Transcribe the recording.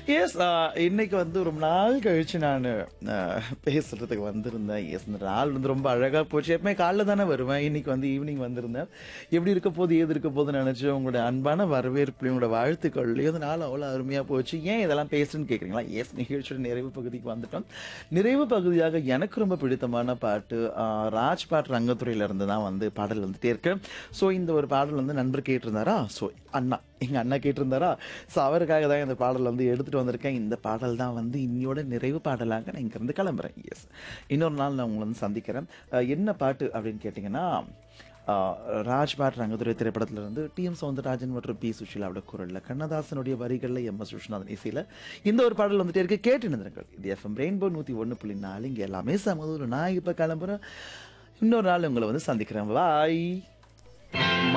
S இன்னைக்கு வந்து ரொம்ப நாள் கழிச்சு நான் பேசுறதுக்கு வந்திருந்தேன் எஸ் இந்த நாள் வந்து ரொம்ப அழகா போச்சு எப்பவுமே காலைல தானே வருவேன் இன்னைக்கு வந்து ஈவினிங் வந்திருந்தேன் எப்படி இருக்க போது ஏது இருக்க போதுன்னு நினைச்சு உங்களோட அன்பான வரவேற்புலையும் உங்களோட வாழ்த்துக்கள்லையும் இந்த நாள் அவ்வளோ அருமையா போச்சு ஏன் இதெல்லாம் பேசுன்னு கேட்குறீங்களா எஸ் நிகழ்ச்சியோட நிறைவு பகுதிக்கு வந்துட்டோம் நிறைவு பகுதியாக எனக்கு ரொம்ப பிடித்தமான பாட்டு ஆஹ், ராஜ்பாட் ரங்கத்துறையில இருந்து தான் வந்து பாடல் வந்துட்டே இருக்கு ஸோ இந்த ஒரு பாடல் வந்து நண்பர் கேட்டிருந்தாரா ஸோ அண்ணா எங்க அண்ணா கேட்டிருந்தாரா ஸோ அவருக்காக தான் இந்த பாடல் வந்து எடுத்துட்டு வந்திருக்கேன் இந்த பாடல் தான் வந்து இன்னியோட நிறைவு பாடலாக நான் இங்கிருந்து கிளம்புறேன் எஸ் இன்னொரு நாள் நான் உங்களை வந்து சந்திக்கிறேன் அஹ், என்ன பாட்டு அப்படின்னு கேட்டிங்கன்னா ஆஹ், ராஜ்பாட் ரங்கத்துறை திரைப்படத்துல இருந்து டி எம் சவுந்தரராஜன் மற்றும் பி சுஷிலாவோட குரல்ல கண்ணதாசனுடைய வரிகளில் எம் எஸ் விஸ்வநாதன் இசையில இந்த ஒரு பாடல் வந்துட்டே இருக்கு கேட்டு நிறுங்கள் இது எஃப்எம் ரெயின்போ நூற்றி ஒன்று புள்ளி நாலு இங்கே எல்லாமே சமதூரம் நான் இப்போ கிளம்புறேன் இன்னொரு நாள் உங்களை வந்து சந்திக்கிறேன் பாய்